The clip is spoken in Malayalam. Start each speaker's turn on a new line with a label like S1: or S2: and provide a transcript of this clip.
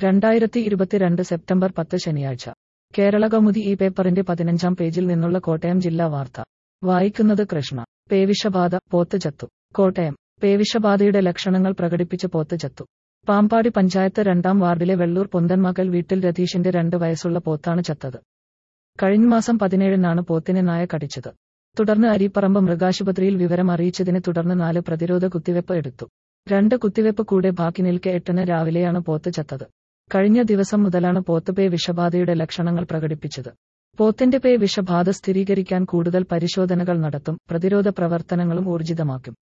S1: രണ്ടായിരത്തി ഇരുപത്തിരണ്ട് സെപ്റ്റംബർ പത്ത് ശനിയാഴ്ച കേരള കൗമുദി ഈ പേപ്പറിന്റെ പതിനഞ്ചാം പേജിൽ നിന്നുള്ള കോട്ടയം ജില്ലാ വാർത്ത വായിക്കുന്നത് കൃഷ്ണ പേവിഷബാധ പോത്ത് ചത്തു കോട്ടയം പേവിഷബാധയുടെ ലക്ഷണങ്ങൾ പ്രകടിപ്പിച്ച് പോത്ത് ചത്തു പാമ്പാടി പഞ്ചായത്ത് രണ്ടാം വാർഡിലെ വെള്ളൂർ പൊന്തന്മകൽ വീട്ടിൽ രതീഷിന്റെ രണ്ട് വയസ്സുള്ള പോത്താണ് ചത്തത് കഴിഞ്ഞ മാസം പതിനേഴിനാണ് പോത്തിനെ നായ കടിച്ചത് തുടർന്ന് അരിപ്പറമ്പ് മൃഗാശുപത്രിയിൽ വിവരം അറിയിച്ചതിനെ തുടർന്ന് നാല് പ്രതിരോധ കുത്തിവെപ്പ് എടുത്തു രണ്ട് കുത്തിവെപ്പ് കൂടെ ബാക്കി നിൽക്കെ എട്ടിന് രാവിലെയാണ് പോത്ത് ചത്തത് കഴിഞ്ഞ ദിവസം മുതലാണ് പോത്ത് പേ വിഷബാധയുടെ ലക്ഷണങ്ങൾ പ്രകടിപ്പിച്ചത് പോത്തിന്റെ പേ വിഷബാധ സ്ഥിരീകരിക്കാൻ കൂടുതൽ പരിശോധനകൾ നടത്തും പ്രതിരോധ പ്രവർത്തനങ്ങളും ഊർജിതമാക്കും